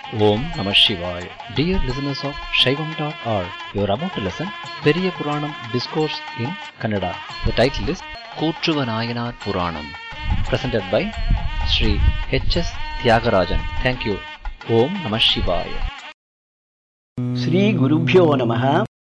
Om Namah Shivaya. Dear listeners of Shaivam.org, you are about to listen Periya Puranam Discourse in Kannada. The title is Kootruva Puranam, presented by Sri H.S. Tyagarajan. Thank you. Om Namah Shivaya. Shri ಗುರುಭ್ಯೋ ನಮಃ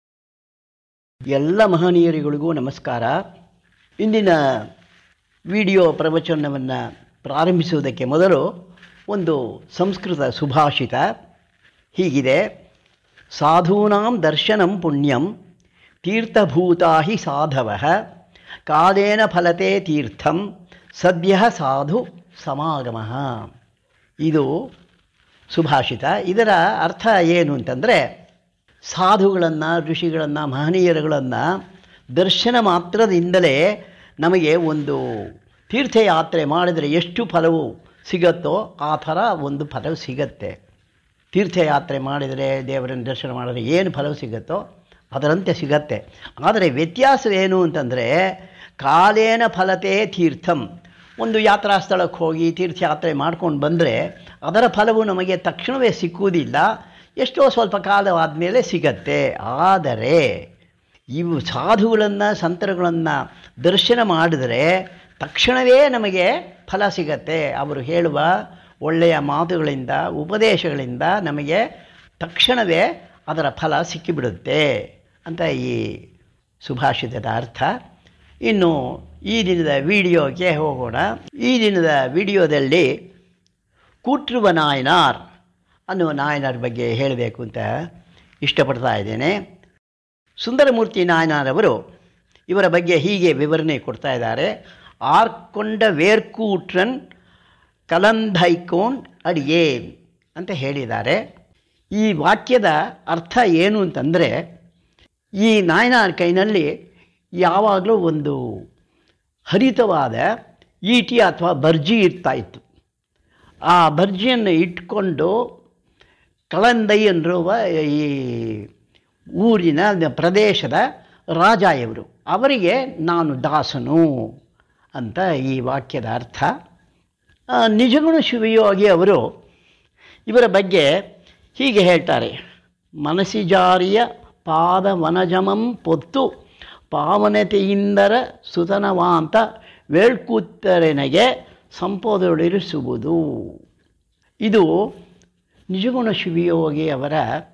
ಎಲ್ಲ ಮಹನೀಯರಿಗಳಿಗೂ ನಮಸ್ಕಾರ ಇಂದಿನ video ಪ್ರವಚನವನ್ನು ಪ್ರಾರಂಭಿಸುವುದಕ್ಕೆ ಮೊದಲು ಒಂದು ಸಂಸ್ಕೃತ ಸುಭಾಷಿತ ಹೀಗಿದೆ ಸಾಧೂನಾಂ ದರ್ಶನಂ ಪುಣ್ಯಂ ತೀರ್ಥಭೂತಾ ಹಿ ಸಾಧವ ಕಾಲೇನ ಫಲತೆ ತೀರ್ಥಂ ಸದ್ಯ ಸಾಧು ಸಮಾಗಮ ಇದು ಸುಭಾಷಿತ ಇದರ ಅರ್ಥ ಏನು ಅಂತಂದರೆ ಸಾಧುಗಳನ್ನು ಋಷಿಗಳನ್ನು ಮಹನೀಯರುಗಳನ್ನು ದರ್ಶನ ಮಾತ್ರದಿಂದಲೇ ನಮಗೆ ಒಂದು ತೀರ್ಥಯಾತ್ರೆ ಮಾಡಿದರೆ ಎಷ್ಟು ಫಲವು ಸಿಗತ್ತೋ ಆ ಥರ ಒಂದು ಫಲವು ಸಿಗತ್ತೆ ತೀರ್ಥಯಾತ್ರೆ ಮಾಡಿದರೆ ದೇವರನ್ನು ದರ್ಶನ ಮಾಡಿದ್ರೆ ಏನು ಫಲವು ಸಿಗುತ್ತೋ ಅದರಂತೆ ಸಿಗತ್ತೆ ಆದರೆ ವ್ಯತ್ಯಾಸವೇನು ಅಂತಂದರೆ ಕಾಲೇನ ಫಲತೆ ತೀರ್ಥಂ ಒಂದು ಯಾತ್ರಾ ಸ್ಥಳಕ್ಕೆ ಹೋಗಿ ತೀರ್ಥಯಾತ್ರೆ ಮಾಡ್ಕೊಂಡು ಬಂದರೆ ಅದರ ಫಲವು ನಮಗೆ ತಕ್ಷಣವೇ ಸಿಕ್ಕುವುದಿಲ್ಲ ಎಷ್ಟೋ ಸ್ವಲ್ಪ ಕಾಲವಾದಮೇಲೆ ಸಿಗತ್ತೆ ಆದರೆ ಇವು ಸಾಧುಗಳನ್ನು ಸಂತರುಗಳನ್ನು ದರ್ಶನ ಮಾಡಿದರೆ ತಕ್ಷಣವೇ ನಮಗೆ ಫಲ ಸಿಗತ್ತೆ ಅವರು ಹೇಳುವ ಒಳ್ಳೆಯ ಮಾತುಗಳಿಂದ ಉಪದೇಶಗಳಿಂದ ನಮಗೆ ತಕ್ಷಣವೇ ಅದರ ಫಲ ಸಿಕ್ಕಿಬಿಡುತ್ತೆ ಅಂತ ಈ ಸುಭಾಷಿತದ ಅರ್ಥ ಇನ್ನು ಈ ದಿನದ ವಿಡಿಯೋಗೆ ಹೋಗೋಣ ಈ ದಿನದ ವಿಡಿಯೋದಲ್ಲಿ ಕೂಟ್ರುವ ನಾಯನಾರ್ ಅನ್ನುವ ನಾಯನಾರ್ ಬಗ್ಗೆ ಹೇಳಬೇಕು ಅಂತ ಇಷ್ಟಪಡ್ತಾ ಇದ್ದೇನೆ ಸುಂದರಮೂರ್ತಿ ನಾಯನಾರವರು ಇವರ ಬಗ್ಗೆ ಹೀಗೆ ವಿವರಣೆ ಕೊಡ್ತಾ ಇದ್ದಾರೆ ಆರ್ಕೊಂಡ ವೇರ್ಕೂಟ್ರನ್ ಕಲಂಧೈಕೋನ್ ಅಡಿಯೇನ್ ಅಂತ ಹೇಳಿದ್ದಾರೆ ಈ ವಾಕ್ಯದ ಅರ್ಥ ಏನು ಅಂತಂದರೆ ಈ ನಾಯನಾರ್ ಕೈನಲ್ಲಿ ಯಾವಾಗಲೂ ಒಂದು ಹರಿತವಾದ ಈಟಿ ಅಥವಾ ಬರ್ಜಿ ಇರ್ತಾ ಇತ್ತು ಆ ಬರ್ಜಿಯನ್ನು ಇಟ್ಕೊಂಡು ಕಳಂದೈ ಅನ್ನುವ ಈ ಊರಿನ ಪ್ರದೇಶದ ರಾಜ ಇವರು ಅವರಿಗೆ ನಾನು ದಾಸನು ಅಂತ ಈ ವಾಕ್ಯದ ಅರ್ಥ ನಿಜಗುಣ ಶಿವಯೋಗಿ ಅವರು ಇವರ ಬಗ್ಗೆ ಹೀಗೆ ಹೇಳ್ತಾರೆ ಮನಸಿಜಾರಿಯ ಪಾದ ವನಜಮಂ ಪೊತ್ತು ಪಾವನತೆಯಿಂದರ ಸುತನವಾಂತ ವೇಳ್ಕೂತ್ತರೆನಗೆ ಸಂಪೋದೊಳಿರಿಸುವುದು ಇದು ನಿಜಗುಣ ಶಿವಯೋಗಿ ಅವರ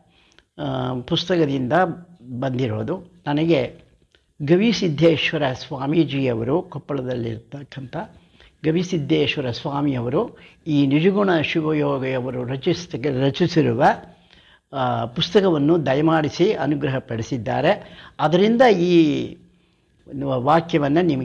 ಪುಸ್ತಕದಿಂದ ಬಂದಿರೋದು ನನಗೆ ಗವಿಸಿದ್ದೇಶ್ವರ ಸ್ವಾಮೀಜಿಯವರು ಕೊಪ್ಪಳದಲ್ಲಿರ್ತಕ್ಕಂಥ ಗವಿಸಿದ್ದೇಶ್ವರ ಸ್ವಾಮಿಯವರು ಈ ನಿಜಗುಣ ಶಿವಯೋಗಿಯವರು ರಚಿಸ ರಚಿಸಿರುವ ಪುಸ್ತಕವನ್ನು ದಯಮಾಡಿಸಿ ಅನುಗ್ರಹಪಡಿಸಿದ್ದಾರೆ ಅದರಿಂದ ಈ ವಾಕ್ಯವನ್ನು ನಿಮಗೆ